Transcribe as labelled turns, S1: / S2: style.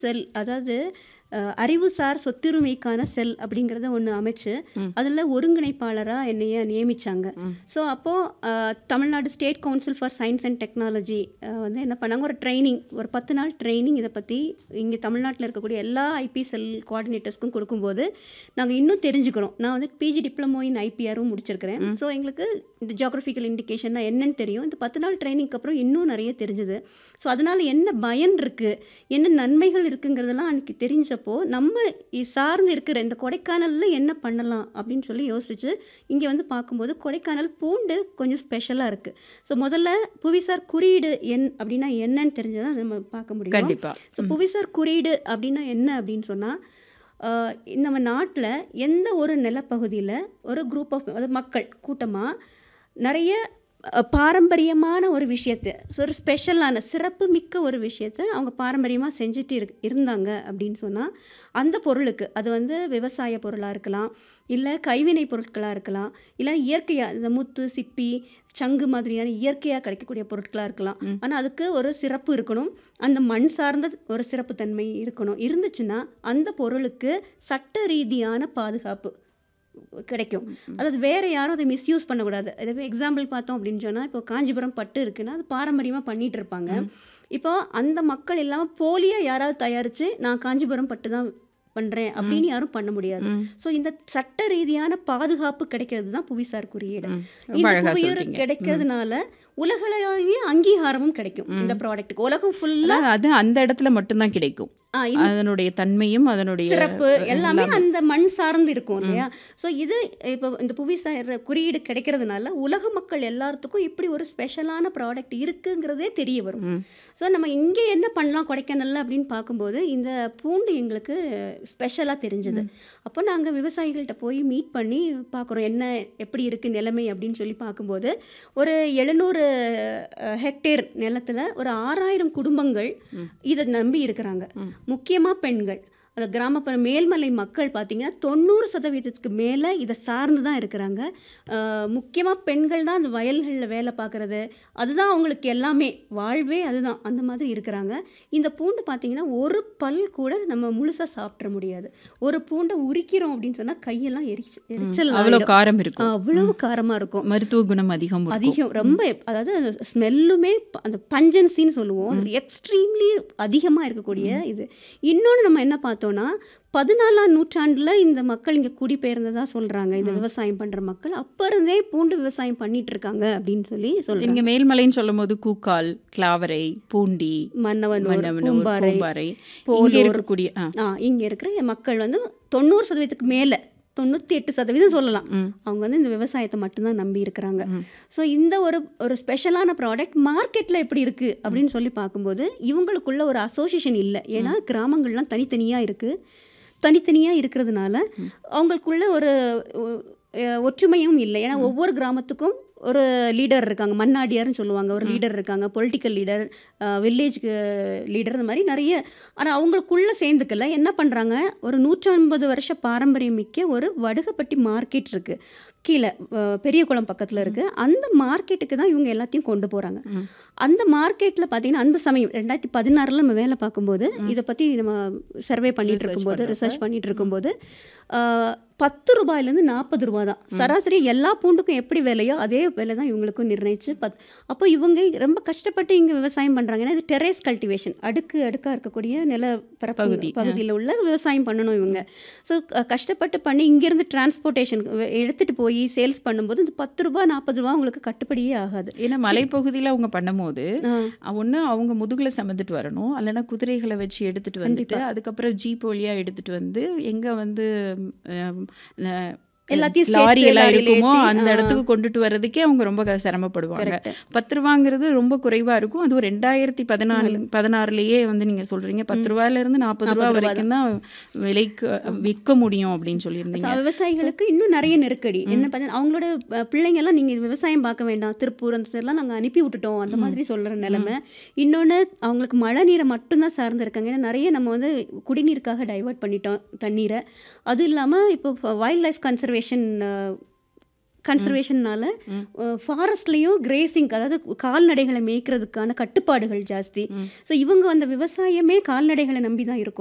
S1: செல் அதாவது அஹ், அறிவுசார் சொத்துரிமைக்கான செல் அப்படிங்கிறத ஒன்று அமைச்சு
S2: ம்.
S1: அதில் ஒருங்கிணைப்பாளராக என்னைய நியமிச்சாங்க
S2: ம்.
S1: ஸோ அப்போது Tamil Nadu state council for science and technology வந்து என்ன பண்ணாங்க ஒரு ட்ரைனிங் ஒரு பத்து நாள் ட்ரைனிங் இதை பற்றி இங்கே தமிழ்நாட்டில் இருக்கக்கூடிய எல்லா ஐபி செல் கோஆர்டினேட்டர்ஸ்க்கும் கொடுக்கும்போது நாங்கள் இன்னும் தெரிஞ்சுக்கிறோம் நான் வந்து பிஜி டிப்ளமோ இன் ஐபிஆரும் முடிச்சிருக்கிறேன் ஸோ எங்களுக்கு இந்த ஜியாகிரபிக்கல் இண்டிகேஷன்னா என்னன்னு தெரியும் இந்த பத்து நாள் ட்ரைனிங்க்கு அப்புறம் இன்னும் நிறைய தெரிஞ்சுது ஸோ அதனால் என்ன பயன் இருக்குது என்ன நன்மைகள் இருக்குங்கிறதெல்லாம் அன்றைக்கி தெரிஞ்சப்போ நம்ம இ- சார்ந்து இருக்கிற இந்த கொடைக்கானலில் என்ன பண்ணலாம் அப்படின்னு சொல்லி யோசிச்சு இங்கே வந்து பார்க்கும்போது கொடைக்கானல் பூண்டு கொஞ்சம் ஸ்பெஷலாக இருக்குது ஸோ முதல்ல புவிசார் குறியீடு என் அப்படின்னா என்னன்னு தெரிஞ்சதான் நம்ம பார்க்க முடியும்
S2: கண்டிப்பா
S1: ஸோ புவிசார் குறியீடு அப்படின்னா என்ன அப்படின்னு சொன்னால் நம்ம நாட்டில் எந்த ஒரு நிலப்பகுதியில் ஒரு குரூப் ஆஃப் அதாவது மக்கள் கூட்டமாக நிறைய அஹ், பாரம்பரியமான ஒரு விஷயத்தை ஸோ ஒரு ஸ்பெஷலான சிறப்பு மிக்க ஒரு விஷயத்தை அவங்க பாரம்பரியமாக செஞ்சுட்டு இரு இருந்தாங்க அப்படின்னு சொன்னால் அந்த பொருளுக்கு அது வந்து விவசாய பொருளாக இருக்கலாம் இல்லை கைவினை பொருட்களாக இருக்கலாம் இல்லை இயற்கையாக இந்த முத்து சிப்பி சங்கு மாதிரியான இயற்கையாக கிடைக்கக்கூடிய பொருட்களாக இருக்கலாம் ஆனால் அதுக்கு ஒரு சிறப்பு இருக்கணும் அந்த மண் சார்ந்த ஒரு சிறப்புத்தன்மை இருக்கணும் இருந்துச்சுன்னா அந்த பொருளுக்கு சட்ட ரீதியான பாதுகாப்பு கிடைக்கும் அதாவது வேற யாரும் அதை மிஸ்யூஸ் பண்ணக்கூடாது அதாவது எக்ஸாம்பிள் பார்த்தோம் அப்படின்னு சொன்னால் இப்போ காஞ்சிபுரம் பட்டு இருக்குன்னா அது பாரம்பரியமாக பண்ணிட்டு இருப்பாங்க இப்போ அந்த மக்கள் இல்லாமல் போலியாக யாராவது தயாரித்து நான் காஞ்சிபுரம் பட்டு தான் பண்ணுறேன் அப்படின்னு யாரும் பண்ண முடியாது
S2: ம்.
S1: ஸோ இந்த சட்ட ரீதியான பாதுகாப்பு கிடைக்கிறது தான் புவிசார் குறியீடு
S2: ம். ரொம்ப
S1: இந்த
S2: அழகா
S1: புவியூர்
S2: சொல்றீங்க
S1: கிடைக்கிறதுனால உலகளாவிய அங்கீகாரமும் கிடைக்கும் இந்த ப்ராடக்ட்டுக்கு உலகம் ஃபுல்லா
S2: அதாவது அது அந்த இடத்துல மட்டும்தான் கிடைக்கும் அதனுடைய தன்மையும் அதனுடைய
S1: சிறப்பு எல்லாமே அந்த மண் சார்ந்து இருக்கும் இல்லையா ஸோ இது இப்போ இந்த புவிசார் குறியீடு கிடைக்கிறதுனால உலக மக்கள் எல்லாத்துக்கும் இப்படி ஒரு ஸ்பெஷலான ப்ராடக்ட் இருக்குங்கிறதே தெரிய வரும்
S2: ம்.
S1: ஸோ நம்ம இங்கே என்ன பண்ணலாம் கொடைக்கானல்ல அப்படின்னு பார்க்கும்போது இந்த பூண்டு எங்களுக்கு ஸ்பெஷலாக தெரிஞ்சது அப்போ நாங்கள் விவசாயிகள்கிட்ட போய் மீட் பண்ணி பார்க்குறோம் என்ன எப்படி இருக்குது நிலைமை அப்படின்னு சொல்லி பார்க்கும்போது ஒரு எழுநூறு ஹெக்டேர் நிலத்தில் ஒரு ஆறாயிரம் குடும்பங்கள் இதை நம்பி இருக்கிறாங்க முக்கியமாக பெண்கள் அது கிராமப்புற மேல்மலை மக்கள் பார்த்தீங்கன்னா தொண்ணூறு சதவீதத்துக்கு மேலே இதை சார்ந்து தான் இருக்கிறாங்க முக்கியமாக பெண்கள் தான் அந்த வயல்களில் வேலை பார்க்குறது அதுதான் அவங்களுக்கு எல்லாமே வாழ்வே அதுதான் அந்த மாதிரி இருக்கிறாங்க இந்த பூண்டு பார்த்தீங்கன்னா ஒரு பல் கூட நம்ம முழுசாக சாப்பிட்ற முடியாது ஒரு பூண்டை உரிக்கிறோம் அப்படின்னு சொன்னால் கையெல்லாம் எரிச்சு எரிச்சல்
S2: அவ்வளோ
S1: ஆயிடும்.
S2: காரம் இருக்கும்
S1: அவ்வளவு காரமாக இருக்கும்
S2: மருத்துவ குணம் அதிகம் இருக்கும்.
S1: அதிகம் ரொம்ப அதாவது அந்த ஸ்மெல்லுமே ப- அந்த பஞ்சன்சின்னு சொல்லுவோம் அது எக்ஸ்ட்ரீம்லி அதிகமாக இருக்கக்கூடிய இது இன்னொன்று நம்ம என்ன பார்த்தோன்னா பதினாலாம் நூற்றாண்டில் இந்த மக்கள் இங்கே குடிபெயர்ந்ததா சொல்கிறாங்க இந்த விவசாயம் பண்ணுற மக்கள் அப்போ இருந்தே பூண்டு விவசாயம் பண்ணிட்டு இருக்காங்க அப்படின்னு சொல்லி சொல்கிறாங்க
S2: நீங்க மேல்மலைன்னு சொல்லும் போது கூக்கால் கிளாவரை பூண்டி
S1: மன்னவனூர்
S2: மன்னவனூர்,
S1: பூம்பாறை
S2: பூம்பாறை இங்க
S1: போலூர்.
S2: இருக்கக்கூடிய ஆ,
S1: ஆ இங்கே இருக்கிற மக்கள் வந்து தொண்ணூறு சதவீதத்துக்கு மேலே தொண்ணூற்றி எட்டு சதவீதம் சொல்லலாம்
S2: ம்.
S1: அவங்க வந்து இந்த விவசாயத்தை மட்டும்தான் நம்பி இருக்கிறாங்க
S2: ம்.
S1: ஸோ இந்த ஒரு ஒரு ஸ்பெஷலான ப்ராடக்ட் மார்க்கெட்டில் எப்படி இருக்குது அப்படின்னு சொல்லி பார்க்கும்போது இவங்களுக்குள்ள ஒரு அசோசியேஷன் இல்லை ஏன்னா கிராமங்கள்லாம் தனித்தனியாக இருக்குது தனித்தனியாக இருக்கிறதுனால அவங்களுக்குள்ள ஒரு ஒ- அஹ் ஒற்றுமையும் இல்லை ஏன்னா ஒவ்வொரு கிராமத்துக்கும் ஒரு லீடர் இருக்காங்க மன்னாடியார்னு சொல்லுவாங்க ஒரு லீடர் இருக்காங்க பொலிட்டிக்கல் லீடர் வில்லேஜ் லீடர் இந்த மாதிரி நிறைய ஆனால் அவங்களுக்குள்ள சேர்ந்துக்கல என்ன பண்ணுறாங்க ஒரு நூற்றம்பது வருஷ பாரம்பரியம் மிக்க ஒரு வடுகப்பட்டி மார்க்கெட் இருக்குது கீழே அஹ், பெரியகுளம் பக்கத்தில் இருக்குது அந்த மார்க்கெட்டுக்கு தான் இவங்க எல்லாத்தையும் கொண்டு போகிறாங்க
S2: ம்.
S1: அந்த மார்க்கெட்டில் பார்த்தீங்கன்னா அந்த சமயம் ரெண்டாயிரத்தி பதினாறில் நம்ம வேலை பார்க்கும்போது இதை பற்றி நம்ம சர்வே பண்ணிட்டு
S2: Research
S1: இருக்கும்போது
S2: பண்றப்ப.
S1: ரிசர்ச் பண்ணிட்டு இருக்கும்போது ஆஹ், பத்து ரூபாயிலேருந்து நாற்பது ரூபா தான் சராசரி எல்லா பூண்டுக்கும் எப்படி விலையோ அதே விலை தான் இவங்களுக்கும் நிர்ணயிச்சு பத் அப்போ இவங்க ரொம்ப கஷ்டப்பட்டு இங்கே விவசாயம் பண்ணுறாங்க ஏன்னா இது டெரேஸ் கல்டிவேஷன் அடுக்கு அடுக்காக இருக்கக்கூடிய நிலப்பரப்பு
S2: பகுதி, ஆ.
S1: பகுதியில் உள்ள விவசாயம் பண்ணணும் இவங்க ஸோ கஷ்டப்பட்டு பண்ணி இங்கேருந்து டிரான்ஸ்போர்ட்டேஷன் எடுத்துகிட்டு போய் சேல்ஸ் பண்ணும்போது இந்த பத்து ரூபா நாற்பது ரூபா உங்களுக்கு கட்டுப்படியே ஆகாது
S2: ஏன்னா மலைப்பகுதியில அவங்க பண்ணும்போது
S1: ஆ.
S2: ஒன்று அவங்க முதுகுல சுமந்துட்டு வரணும் இல்லைன்னா குதிரைகளை வச்சு எடுத்துட்டு வந்துட்டு அதுக்கப்புறம் ஜீப் வழியா எடுத்துட்டு வந்து எங்க வந்து ம், அஹ்,
S1: எல்லாத்தையும்
S2: லாரி
S1: சேர்த்து
S2: எல்லாம்
S1: லாரியில
S2: இருக்குமோ
S1: ஏத்தி,
S2: அந்த
S1: ஆ.
S2: இடத்துக்கு கொண்டுட்டு வர்றதுக்கே அவங்க ரொம்ப க- சிரமப்படுவாங்க
S1: Correct.
S2: பத்து ரூபாங்கிறது ரொம்ப குறைவா இருக்கும் அதுவும் ரெண்டாயிரத்தி பதினாலு பதினாறுலயே வந்து நீங்க சொல்றீங்க பத்து ரூபாயில இருந்து நாற்பது ரூபா
S1: 40 ரூபா
S2: வரைக்கும் தான் விலைக்கு விற்க முடியும் அப்படின்னு
S1: So,
S2: சொல்லியிருந்தீங்க
S1: விவசாயிகளுக்கு இன்னும் நிறைய நெருக்கடி என்ன பார்த்தா அவங்களோட அஹ், பிள்ளைங்க எல்லாம் நீங்க விவசாயம் பார்க்க வேண்டாம் திருப்பூர் அந்த சைட்லாம் நாங்க அனுப்பி விட்டுட்டோம் அந்த மாதிரி சொல்ற நிலைமை இன்னொன்னு அவங்களுக்கு மழை நீரை மட்டும்தான் சார்ந்து இருக்காங்க ஏன்னா நிறைய நம்ம வந்து குடிநீருக்காக டைவர்ட் பண்ணிட்டோம் தண்ணீரை அது இல்லாம இப்போ வைல்ட் லைஃப் கன்சர்வேஷன் கன்சர்வேஷன்னால ஃபாரஸ்ட்லேயும் கிரேசிங் அதாவது கால்நடைகளை மேய்க்கிறதுக்கான கட்டுப்பாடுகள் ஜாஸ்தி ஸோ இவங்க அந்த விவசாயமே கால்நடைகளை நம்பி தான் இருக்கும்